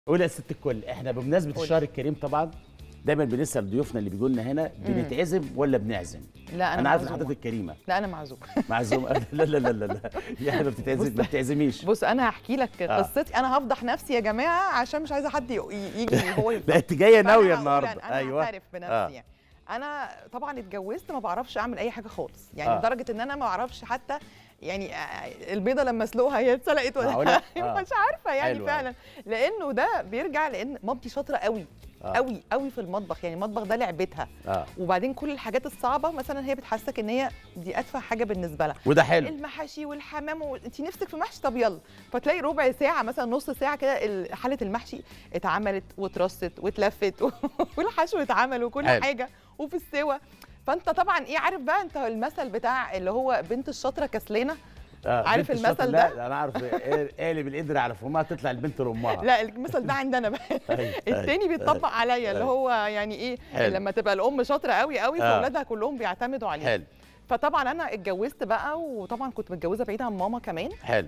قول يا ست الكل احنا بمناسبه قول. الشهر الكريم طبعا دايما بنسال ضيوفنا اللي بيجوا لنا هنا بنتعزم ولا بنعزم لا انا عارف ان معزومة. حضرتك كريمه لا انا معزوم معزوم لا لا لا لا لا يعني ما بتتعزم ما بتعزميش بص انا هحكي لك آه. قصتي انا هفضح نفسي يا جماعه عشان مش عايزه حد ي- يجي هو لا انت جايه فأنا ناويه هقول النهارده انا ايوه اعترف بنفسي آه. يعني انا طبعا اتجوزت ما بعرفش اعمل اي حاجه خالص يعني آه. لدرجه ان انا ما بعرفش حتى يعني آه، البيضه لما اسلقها هي اتسلقت ولا معقولة؟ آه. مش عارفه يعني حلو فعلا لانه ده بيرجع لان مامتي شاطره قوي آه. قوي قوي في المطبخ يعني المطبخ ده لعبتها اه وبعدين كل الحاجات الصعبه مثلا هي بتحسسك ان هي دي ادفع حاجه بالنسبه لها وده حلو المحاشي والحمام و... انت نفسك في محشي طب يلا فتلاقي ربع ساعه مثلا نص ساعه كده ال- حله المحشي اتعملت واترصت واتلفت و... والحشو اتعمل وكل حلو. حاجه وفي السوا فانت طبعا ايه عارف بقى انت المثل بتاع اللي هو بنت الشاطره كسلانه آه. عارف بنت الشاطر- المثل لا انا عارف إيه- قالب القدر على فمها تطلع البنت لامها لا المثل ده عندنا بقى أيوة، التاني أيوة، بيتطبق عليا اللي أيوة. هو يعني ايه حلو. لما تبقى الام شاطره قوي قوي آه. فاولادها كلهم بيعتمدوا عليها حلو فطبعا انا اتجوزت بقى وطبعا كنت متجوزه بعيد عن ماما كمان حلو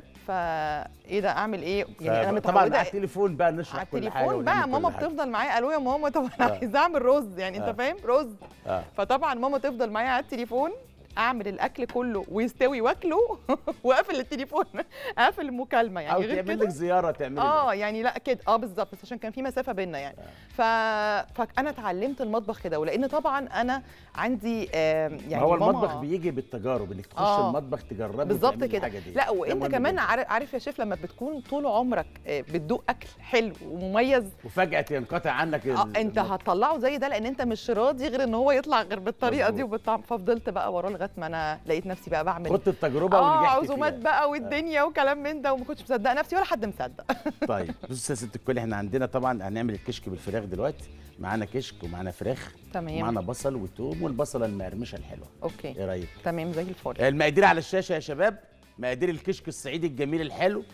فايه ده اعمل ايه يعني انا طبعا متعوده على التليفون بقى نشرح على كل حاجه التليفون بقى ونعمل كل ماما حاجة. بتفضل معايا الو يا ماما طب انا آه. عايزه اعمل رز يعني انت آه. فاهم رز آه. فطبعا ماما تفضل معايا على التليفون اعمل الاكل كله ويستوي واكله واقفل التليفون اقفل المكالمه يعني او غير تعمل كده لك زياره تعمل اه يعني لا كده اه بالظبط بس عشان كان في مسافه بينا يعني ف... فانا اتعلمت المطبخ كده ولان طبعا انا عندي آه يعني يعني هو ماما- المطبخ بيجي بالتجارب انك تخش آه. المطبخ تجربي بالظبط وتعملي كده الحاجة دي. لا ده وانت مهم كمان جداً. عارف عارف يا شيف لما بتكون طول عمرك آه، بتدوق اكل حلو ومميز وفجاه ينقطع عنك اه ال- انت المطبخ. هتطلعه زي ده لان انت مش راضي غير ان هو يطلع غير بالطريقه دي مظبوط. وبالطعم ففضلت بقى وراه لغايه ما انا لقيت نفسي بقى بعمل خدت التجربه اه ونجحت عزومات فيها. بقى والدنيا وكلام من ده وما كنتش مصدقه نفسي ولا حد مصدق طيب بص يا ست الكل احنا عندنا طبعا هنعمل الكشك بالفراخ دلوقتي معانا كشك ومعانا فراخ تمام ومعانا بصل وتوم والبصله المقرمشه الحلوه اوكي ايه رايك تمام زي الفل المقادير على الشاشه يا شباب مقادير الكشك الصعيدي الجميل الحلو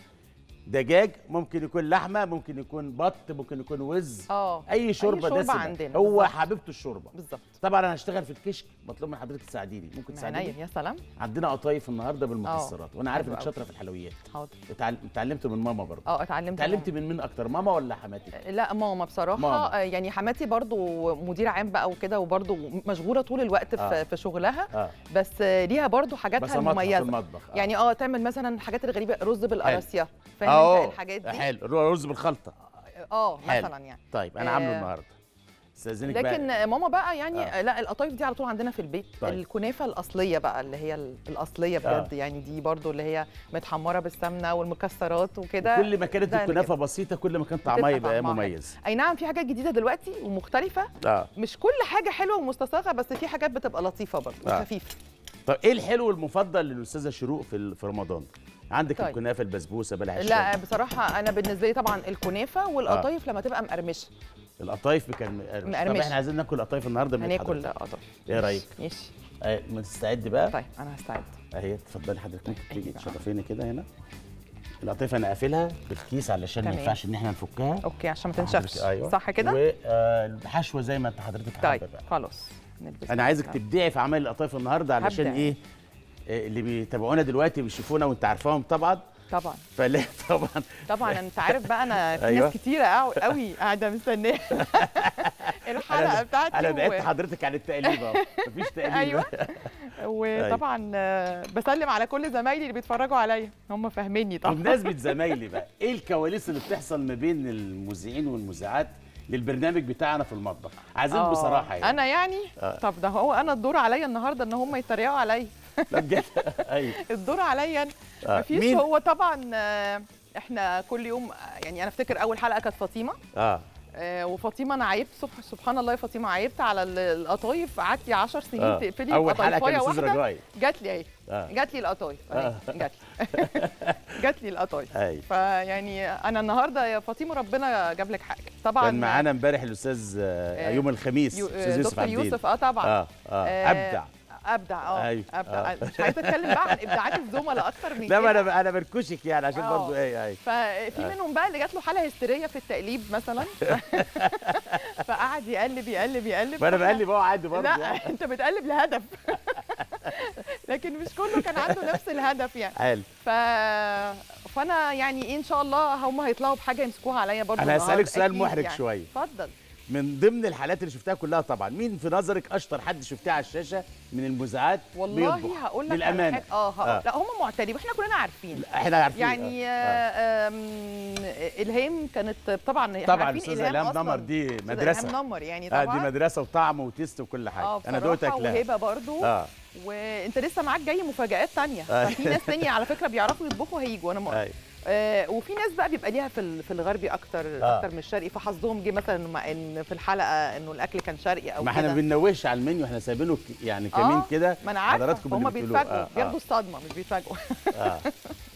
دجاج ممكن يكون لحمه ممكن يكون بط ممكن يكون وز اه اي شوربه شوربة دسمه عندنا، هو بالظبط. حبيبته الشوربه بالظبط طبعا انا هشتغل في الكشك مطلوب من حضرتك تساعديني ممكن من عينيا تساعديني يا سلام عندنا قطايف النهارده بالمكسرات وانا عارف حلو انك أوي. شاطره في الحلويات حاضر اتعل- اتعلمت من ماما برضه اه اتعلمت اتعلمت من مين اكتر ماما ولا حماتك لا ماما بصراحه ماما. آه، يعني حماتي برضو مدير عام بقى وكده وبرضو مشغوله طول الوقت في, آه. في شغلها اه بس آه، ليها برضو حاجاتها بصماتها في المميزه المطبخ آه. يعني اه تعمل مثلا الحاجات الغريبه رز بالقراصيه فاهم اهو انت الحاجات دي حلو رز بالخلطه اه حلو. مثلا يعني طيب انا عامله آه. النهارده استاذنك لكن بقى ماما بقى يعني آه. آه. لا القطايف دي على طول عندنا في البيت طيب. طيب. الكنافه الاصليه بقى اللي هي ال- الاصليه بجد آه. آه. يعني دي برضو اللي هي متحمره بالسمنه والمكسرات وكده كل ما كانت ده اللي الكنافه كده. بسيطه كل ما كان طعمها بتبقى يبقى طعمها مميز اي نعم في حاجات جديده دلوقتي ومختلفه اه مش كل حاجه حلوه ومستصاغه بس في حاجات بتبقى لطيفه برضه آه. وخفيفه طب ايه الحلو المفضل للاستاذه شروق في ال- في رمضان عندك طيب. الكنافه البسبوسه بلح لا الشام بصراحه انا بالنسبه لي طبعا الكنافه والقطايف لما تبقى مقرمشه القطايف كان مقرمش طب مقرمشة. احنا عايزين ناكل قطايف النهارده من هناكل حضرتك. قطايف ايه رايك ماشي آه، ما تستعد بقى طيب انا هستعد اهي اتفضلي حضرتك ممكن تيجي أيوة. تشرفيني كده هنا القطايف انا قافلها بالكيس علشان ما تمام. ينفعش ان احنا نفكها اوكي عشان ما حضرتك- تنشفش ايوه صح كده والحشوه زي ما انت حضرتك طيب حابه بقى خلاص نلبس انا عايزك بقى. تبدعي في اعمال القطايف النهارده علشان هبدع. ايه آه، اللي بيتابعونا دلوقتي بيشوفونا وانت عارفاهم طبعا طبعا فلا طبعا طبعا انت عارف بقى انا في أيوة. ناس كتيره قوي قوي قاعده مستنيه الحلقه بتاعتي انا و- بعدت حضرتك عن التقليب اهو مفيش تقليب أيوة. وطبعا آه، بسلم على كل زمايلي اللي بيتفرجوا عليا هم فاهميني طبعا بمناسبه زمايلي بقى ايه الكواليس اللي بتحصل ما بين المذيعين والمذيعات للبرنامج بتاعنا في المطبخ عايزين آه، بصراحه يعني انا يعني آه. طب ده هو انا الدور عليا النهارده ان هم يتريقوا عليا لا بجد ايوه الدور عليا أنا. آه. مفيش مين؟ هو طبعا آه، احنا كل يوم آه، يعني انا افتكر اول حلقه كانت فاطمه اه آه، وفاطمه انا عيبت سبح سبحان الله يا فاطمه عيبت على ال- القطايف قعدت لي 10 سنين آه. تقفلي اول حلقه كان بقطايفايه الاستاذ واحده رجائي جات لي اهي اه جات لي القطايف أهي، آه. جات لي جات لي القطايف ايوه فيعني انا النهارده يا فاطمه ربنا جاب لك حاجه طبعا كان معانا امبارح الاستاذ آه، آه، يوم الخميس يو- استاذ يوسف دكتور عبدين يوسف اه طبعا اه اه آه، ابدع ابدع اه أيوة، ابدع آه. مش عايزه اتكلم بقى عن ابداعات الزملاء اكتر من لا ما كده انا انا بركشك يعني عشان آه. برضه ايه ايه ففي منهم بقى اللي جات له حاله هستيريه في التقليب مثلا فقعد يقلب يقلب يقلب ما انا فإحنا- بقلب اهو عادي برضه لا يعني. انت بتقلب لهدف لكن مش كله كان عنده نفس الهدف يعني حلو ف... فانا يعني ايه ان شاء الله هم هيطلعوا بحاجه يمسكوها عليا برضه انا هسالك النهاردة سؤال أكيد محرج يعني. شويه اتفضل من ضمن الحالات اللي شفتها كلها طبعا مين في نظرك اشطر حد شفتيه على الشاشه من المذيعات والله بيطبخ؟ هقول لك على للامانه حاجة- اه, آه. آه. لا هم معترفين احنا كلنا عارفين احنا عارفين يعني آه. آه. آم، الهام كانت طبعا إحنا طبعا عارفين الاستاذه الهام أصلاً. نمر دي أستاذة مدرسه إلهام نمر يعني اه طبعا دي مدرسه وطعم وتيست وكل حاجه اه انا بصراحة دوقتك لها وهبه برضو اه وانت لسه معاك جاي مفاجآت تانية آه. ففي ناس تانية على فكرة بيعرفوا يطبخوا هيجوا انا ما أيوة. آه وفي ناس بقى بيبقى ليها في ال- في الغربي اكتر آه. اكتر من الشرقي فحظهم جه مثلا ما- ان في الحلقة انه الاكل كان شرقي او ما احنا ما كده بننوهش على المنيو احنا سايبينه ك- يعني آه، كمين كده ما انا عارفة حضراتكم هم اللي بتقولوه. بيتفاجئوا آه، بياخدوا آه. الصدمة مش بيتفاجئوا آه.